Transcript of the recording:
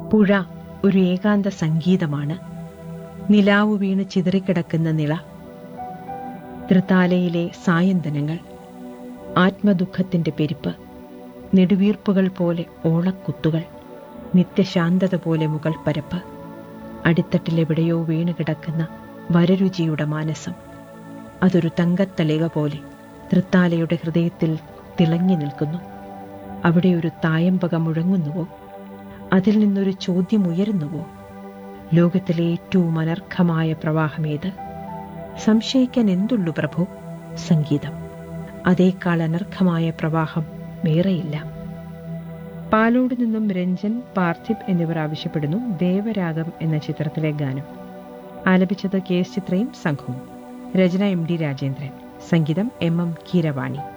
പുഴ ഒരു ഏകാന്ത സംഗീതമാണ് നിലാവു വീണ് ചിതറിക്കിടക്കുന്ന നിള തൃത്താലയിലെ സായന്തനങ്ങൾ ആത്മദുഃഖത്തിന്റെ പെരുപ്പ് നെടുവീർപ്പുകൾ പോലെ ഓളക്കുത്തുകൾ നിത്യശാന്തത പോലെ മുകൾ പരപ്പ് അടിത്തട്ടിലെവിടെയോ വീണ് കിടക്കുന്ന വരരുചിയുടെ മാനസം അതൊരു തങ്കത്തളിക പോലെ തൃത്താലയുടെ ഹൃദയത്തിൽ തിളങ്ങി നിൽക്കുന്നു അവിടെ ഒരു തായമ്പക മുഴങ്ങുന്നുവോ അതിൽ നിന്നൊരു ചോദ്യം ഉയരുന്നുവോ ലോകത്തിലെ ഏറ്റവും അനർഘമായ പ്രവാഹമേത് സംശയിക്കാൻ എന്തുള്ളു പ്രഭു സംഗീതം അതേക്കാൾ അനർഘമായ പ്രവാഹം വേറെയില്ല പാലോട് നിന്നും രഞ്ജൻ പാർത്ഥിബ് എന്നിവർ ആവശ്യപ്പെടുന്നു ദേവരാഗം എന്ന ചിത്രത്തിലെ ഗാനം ആലപിച്ചത് കെ എസ് ചിത്രയും സംഘവും രചന എം ഡി രാജേന്ദ്രൻ സംഗീതം എം എം കീരവാണി